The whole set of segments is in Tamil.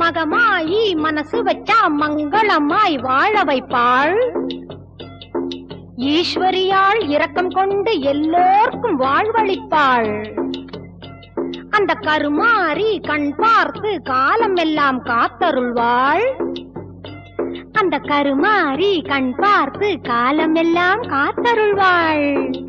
மகமாயி மனசு வச்சா மங்களமாய் வாழ வைப்பாள் ஈஸ்வரியாள் இரக்கம் கொண்டு எல்லோர்க்கும் வாழ்வளிப்பாள் அந்த கருமாறி கண் பார்த்து காலம் எல்லாம் காத்தருள்வாள் அந்த கருமாறி கண் பார்த்து காலம் எல்லாம் காத்தருள்வாள்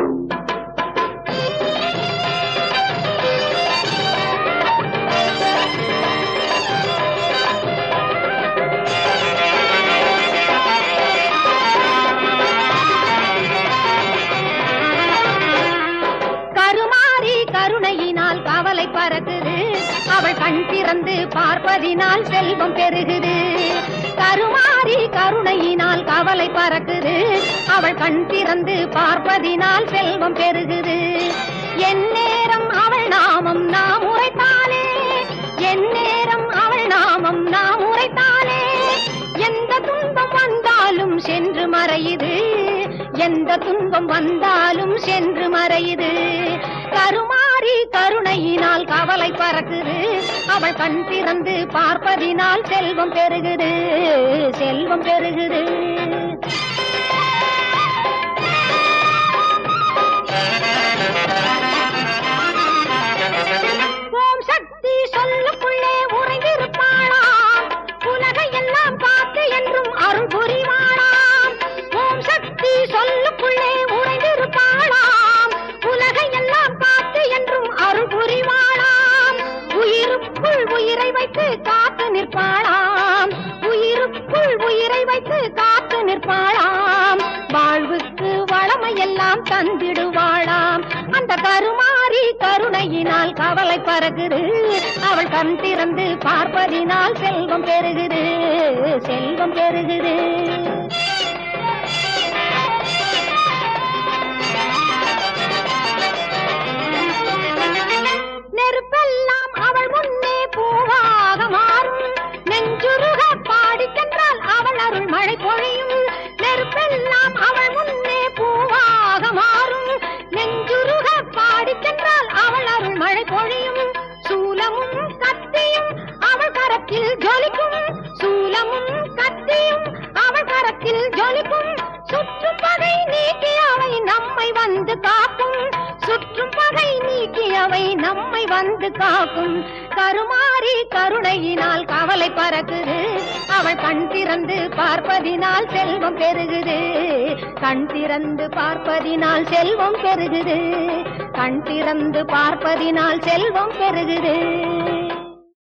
கருமாறி கருணையினால் கவலை பறக்குது அவள் கண் திறந்து பார்ப்பதினால் செல்வம் பெருகுது கருமாறி கருணையினால் கவலை பறக்குது அவள் கண் திறந்து பார்ப்பதினால் செல்வம் பெருகுது என் நேரம் அவள் நாமம் நாம் உரைத்தாலே என் நேரம் அவள் நாமம் நாம் உரைத்தாலே எந்த துன்பம் வந்தாலும் சென்று மறையுது எந்த துன்பம் வந்தாலும் சென்று மறையுது கருமாறி கருணையினால் கவலை பறக்குது அவள் கண் திறந்து பார்ப்பதினால் செல்வம் பெருகுது செல்வம் பெருகுது ஓம் சக்தி சொல்லுக்குள்ளே உறைந்திருப்பாளாம் உலகை எல்லாம் காத்து என்றும் அருள் புரிவாளாம் ஓம் சக்தி சொல்லுக்குள்ளே உறைந்திருப்பாளாம் உலகை எல்லாம் காத்து என்றும் அருள் புரிவாளாம் உயிருக்குள் உயிரை வைத்து காத்து நிற்பாளாம் உயிருக்குள் உயிரை வைத்து காத்து நிற்பாளாம் வாழ்வுக்கு வளமையெல்லாம் தந்திடுவாளாம் அந்த கருமாறி கருணையினால் கவலை பறகுது அவள் கண் திறந்து பார்ப்பதினால் செல்வம் பெருகுது செல்வம் பெருகுது நெருப்பெல்லாம் அவள் முன்னே பூவாக மாறும் நெஞ்சுருக பாடி சென்றால் அவள் அருள் மழை பொழியும் நெருப்பெல்லாம் அவள் முன்னே பூவாக மாறும் நெஞ்சுருக பாடி சென்றால் அவள் அருள் மழை பொழியும் சூலமும் கத்தியும் அவள் கரத்தில் ஜொலிக்கும் சூலமும் கத்தியும் அவள் கரத்தில் ஜொலிக்கும் சுற்றும் பகை நீக்கி அவை நம்மை வந்து காக்கும் சுற்றும் பகை நீக்கி அவை நம்மை வந்து காக்கும் கருமாறி கருணையினால் கவலை பறக்குது அவள் கண் திறந்து பார்ப்பதினால் செல்வம் பெருகுது கண் திறந்து பார்ப்பதினால் செல்வம் பெருகுது கண் திறந்து பார்ப்பதினால் செல்வம் பெருகுது